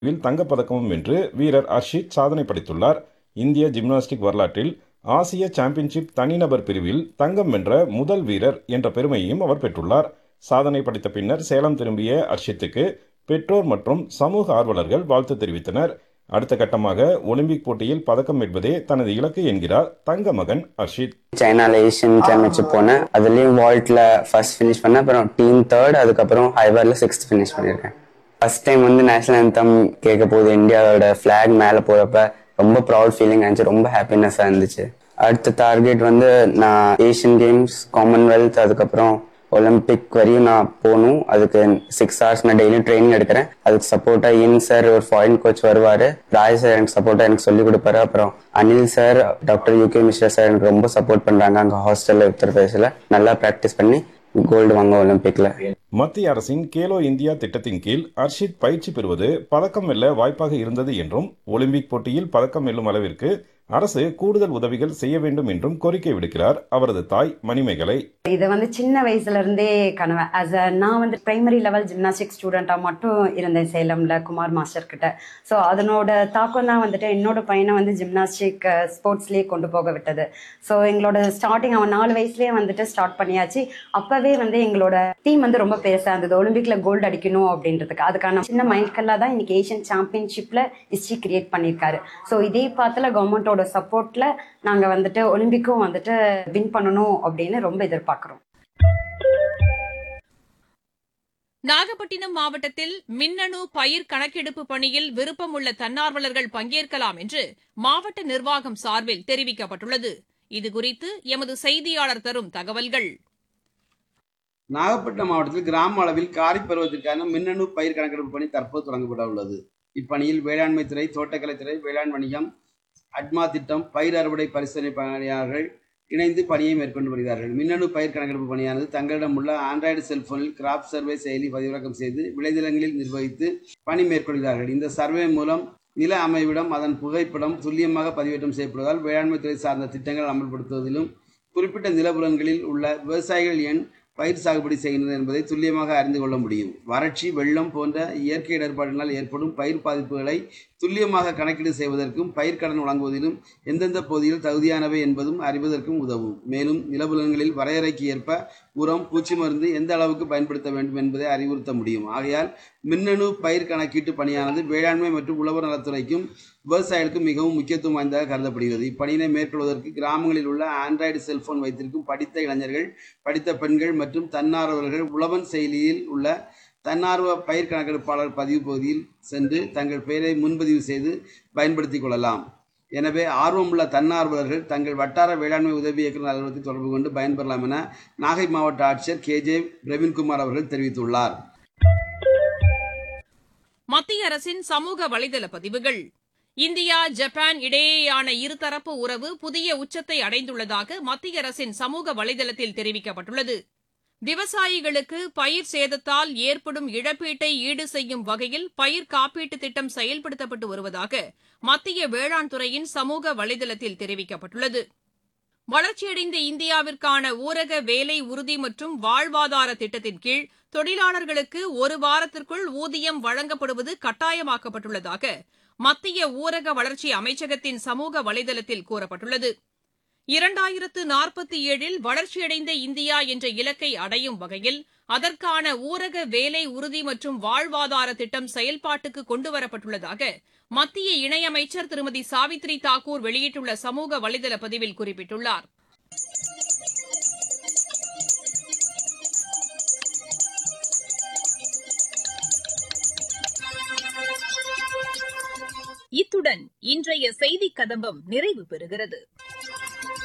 will தங்கப்பதக்கமும் வென்று வீரர் அர்ஷித் சாதனை படைத்துள்ளார் இந்திய ஜிம்னாஸ்டிக் வரலாற்றில் ஆசிய சாம்பியன்ஷிப் தனிநபர் பிரிவில் தங்கம் வென்ற முதல் வீரர் என்ற பெருமையையும் அவர் பெற்றுள்ளார் சாதனை படைத்த பின்னர் சேலம் திரும்பிய அர்ஷித்துக்கு பெற்றோர் மற்றும் சமூக ஆர்வலர்கள் வாழ்த்து தெரிவித்தனர் அடுத்த கட்டமாக ஒலிம்பிக் போட்டியில் பதக்கம் வெல்வதே தனது இலக்கு என்கிறார் தங்க மகன் அர்ஷித் சைனால ஏஷியன் சாம்பியன்ஷிப் போனேன் அதுலயும் வால்ட்ல ஃபர்ஸ்ட் ஃபினிஷ் பண்ணேன் அப்புறம் டீம் தேர்ட் அதுக்கப்புறம் ஹைவர்ல சிக்ஸ்த் ஃபினிஷ் பண்ணியிருக்கேன் ஃபர்ஸ்ட் டைம் வந்து நேஷனல் anthem கேட்க போகுது இந்தியாவோட ஃபிளாக் மேலே போறப்ப ரொம்ப ப்ரௌட் ஃபீலிங் ஆச்சு ரொம்ப ஹாப்பினஸ்ஸாக இருந்துச்சு அடுத்த டார்கெட் வந்து நான் ஏஷியன் கேம்ஸ் காமன்வெல்த் அதுக்கப்புறம் ஒலிம்பிக் வரையும் நான் போகணும் அதுக்கு சிக்ஸ் ஹவர்ஸ் நான் டெய்லியும் ட்ரைனிங் எடுக்கிறேன் அதுக்கு சப்போர்ட்டா இன் சார் ஒரு ஃபாரின் கோச் வருவாரு ராய் சார் எனக்கு சப்போர்ட்டா எனக்கு சொல்லி கொடுப்பாரு அப்புறம் Anil sir doctor UK Mishra sir எனக்கு ரொம்ப சப்போர்ட் பண்றாங்க அங்க ஹாஸ்டல்ல உத்தரப்பிரதேசில் நல்லா ப்ராக்டிஸ் பண்ணி கோல்டு வாங்க ஒலிம்பிக்ல மத்திய அரசின் கேலோ இந்தியா திட்டத்தின் கீழ் அர்ஷித் பயிற்சி பெறுவது பதக்கம் வெல்ல வாய்ப்பாக இருந்தது என்றும் ஒலிம்பிக் போட்டியில் பதக்கம் வெல்லும் அளவிற்கு அரசு கூடுதல் உதவிகள் செய்ய வேண்டும் என்றும் கோரிக்கை விடுக்கிறார் அவரது தாய் மணிமேகலை இது வந்து சின்ன வயசுல இருந்தே கனவு ஆஸ் அ நான் வந்து பிரைமரி லெவல் ஜிம்னாஸ்டிக் ஸ்டூடெண்டா மட்டும் இருந்தேன் சேலம்ல குமார் மாஸ்டர் கிட்ட ஸோ அதனோட தாக்கம் தான் வந்துட்டு என்னோட பையனை வந்து ஜிம்னாஸ்டிக் ஸ்போர்ட்ஸ்லேயே கொண்டு போக விட்டது ஸோ எங்களோட ஸ்டார்டிங் அவன் நாலு வயசுலேயே வந்துட்டு ஸ்டார்ட் பண்ணியாச்சு அப்பவே வந்து எங்களோட டீம் வந்து ரொம்ப பெருசாக இருந்தது ஒலிம்பிக்ல கோல்டு அடிக்கணும் அப்படின்றதுக்கு அதுக்கான சின்ன மைல்கல்லாக தான் இன்னைக்கு ஏஷியன் சாம்பியன்ஷிப்ல ஹிஸ்ட்ரி கிரியேட் பண்ணியிருக்காரு ஸோ இதே பார்த்துல கவர்மெண்டோட சப்போர்ட்ல நாங்க வந்துட்டு ஒலிம்பிக்கும் வந்துட்டு வின் பண்ணணும் அப்படின்னு ரொம்ப எதிர்பார்க்குறோம் நாகப்பட்டினம் மாவட்டத்தில் மின்னணு பயிர் கணக்கெடுப்பு பணியில் விருப்பமுள்ள தன்னார்வலர்கள் பங்கேற்கலாம் என்று மாவட்ட நிர்வாகம் சார்பில் தெரிவிக்கப்பட்டுள்ளது இதுகுறித்து எமது செய்தியாளர் தரும் தகவல்கள் நாகப்பட்டினம் மாவட்டத்தில் கிராம அளவில் காரிப் பருவத்திற்கான மின்னணு பயிர் கணக்கெடுப்பு பணி தற்போது தொடங்கப்பட உள்ளது இப்பணியில் வேளாண்மை துறை தோட்டக்கலைத்துறை வேளாண் வணிகம் அட்மா திட்டம் பயிர் அறுவடை பரிசோதனை பணியாளர்கள் இணைந்து பணியை மேற்கொண்டு வருகிறார்கள் மின்னணு பயிர் கணக்கெடுப்பு பணியானது தங்களிடம் உள்ள ஆண்ட்ராய்டு செல்போனில் கிராப் சர்வே செயலி பதிவிறக்கம் செய்து விளைநிலங்களில் நிர்வகித்து பணி மேற்கொள்கிறார்கள் இந்த சர்வே மூலம் நில அமைவிடம் அதன் புகைப்படம் துல்லியமாக பதிவேற்றம் செய்யப்படுவதால் வேளாண்மைத்துறை சார்ந்த திட்டங்கள் அமல்படுத்துவதிலும் குறிப்பிட்ட நிலப்புலன்களில் உள்ள விவசாயிகள் எண் பயிர் சாகுபடி செய்கின்றனர் என்பதை துல்லியமாக அறிந்து கொள்ள முடியும் வறட்சி வெள்ளம் போன்ற இயற்கை இடர்பாடுகளால் ஏற்படும் பயிர் பாதிப்புகளை துல்லியமாக கணக்கீடு செய்வதற்கும் பயிர்க்கடன் வழங்குவதிலும் எந்தெந்த பகுதியில் தகுதியானவை என்பதும் அறிவதற்கும் உதவும் மேலும் நிலபுலன்களில் வரையறைக்கு ஏற்ப உரம் பூச்சி மருந்து எந்த அளவுக்கு பயன்படுத்த வேண்டும் என்பதை அறிவுறுத்த முடியும் ஆகையால் மின்னணு பயிர் கணக்கீட்டு பணியானது வேளாண்மை மற்றும் உழவர் நலத்துறைக்கும் விவசாயிகளுக்கும் மிகவும் முக்கியத்துவம் வாய்ந்ததாக கருதப்படுகிறது இப்பணியினை மேற்கொள்வதற்கு கிராமங்களில் உள்ள ஆண்ட்ராய்டு செல்போன் வைத்திருக்கும் படித்த இளைஞர்கள் படித்த பெண்கள் மற்றும் தன்னார்வலர்கள் உழவன் செயலியில் உள்ள தன்னார்வ பயிர் கணக்கெடுப்பாளர் பதிவு பகுதியில் சென்று தங்கள் பெயரை முன்பதிவு செய்து பயன்படுத்திக் கொள்ளலாம் எனவே ஆர்வமுள்ள தன்னார்வலர்கள் தங்கள் வட்டார வேளாண்மை உதவி இயக்குநர் அலுவலகத்தை தொடர்பு கொண்டு பயன்பெறலாம் என நாகை மாவட்ட ஆட்சியர் கே ஜே பிரவீன்குமார் அவர்கள் தெரிவித்துள்ளார் மத்திய அரசின் சமூக வலைதள பதிவுகள் இந்தியா ஜப்பான் இடையேயான இருதரப்பு உறவு புதிய உச்சத்தை அடைந்துள்ளதாக மத்திய அரசின் சமூக வலைதளத்தில் தெரிவிக்கப்பட்டுள்ளது விவசாயிகளுக்கு பயிர் சேதத்தால் ஏற்படும் இழப்பீட்டை ஈடு செய்யும் வகையில் பயிர் காப்பீட்டு திட்டம் செயல்படுத்தப்பட்டு வருவதாக மத்திய வேளாண் துறையின் சமூக வலைதளத்தில் தெரிவிக்கப்பட்டுள்ளது வளர்ச்சியடைந்த இந்தியாவிற்கான ஊரக வேலை உறுதி மற்றும் வாழ்வாதார திட்டத்தின் கீழ் தொழிலாளர்களுக்கு ஒரு வாரத்திற்குள் ஊதியம் வழங்கப்படுவது கட்டாயமாக்கப்பட்டுள்ளதாக மத்திய ஊரக வளர்ச்சி அமைச்சகத்தின் சமூக வலைதளத்தில் கூறப்பட்டுள்ளது இரண்டாயிரத்து நாற்பத்தி ஏழில் வளர்ச்சியடைந்த இந்தியா என்ற இலக்கை அடையும் வகையில் அதற்கான ஊரக வேலை உறுதி மற்றும் வாழ்வாதார திட்டம் செயல்பாட்டுக்கு கொண்டுவரப்பட்டுள்ளதாக மத்திய இணையமைச்சர் திருமதி சாவித்ரி தாக்கூர் வெளியிட்டுள்ள சமூக வலைதள பதிவில் குறிப்பிட்டுள்ளார் இத்துடன் இன்றைய செய்திக் கதம்பம் நிறைவு பெறுகிறது